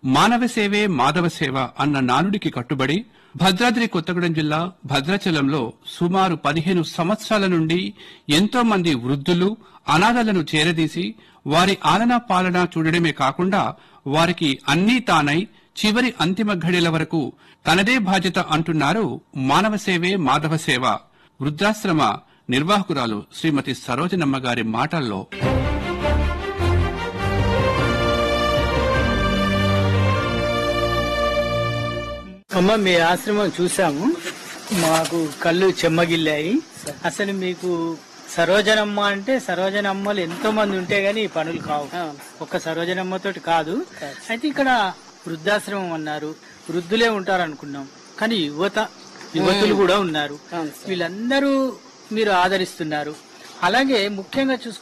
మానవ సేవే మాధవ సేవ అన్న నానుడికి కట్టుబడి భద్రాద్రి కొత్తగూడెం జిల్లా భద్రాచలంలో సుమారు పదిహేను సంవత్సరాల నుండి ఎంతో మంది వృద్ధులు అనాథలను చేరదీసి వారి ఆలనా పాలన చూడడమే కాకుండా వారికి అన్నీ తానై చివరి అంతిమ ఘడియల వరకు తనదే బాధ్యత అంటున్నారు మానవ సేవే మాధవ సేవ వృద్ధాశ్రమ నిర్వాహకురాలు శ్రీమతి సరోజనమ్మ గారి మాటల్లో అమ్మ మీ ఆశ్రమం చూసాము మాకు కళ్ళు చెమ్మగిల్లాయి అసలు మీకు సరోజనమ్మ అంటే సరోజనమ్మలు ఎంతో మంది ఉంటే గానీ ఈ పనులు కావు ఒక్క సరోజనమ్మతోటి కాదు అయితే ఇక్కడ వృద్ధాశ్రమం అన్నారు వృద్ధులే ఉంటారు అనుకున్నాం కానీ యువత యువతులు కూడా ఉన్నారు వీళ్ళందరూ మీరు ఆదరిస్తున్నారు అలాగే ముఖ్యంగా చూసుకుంటే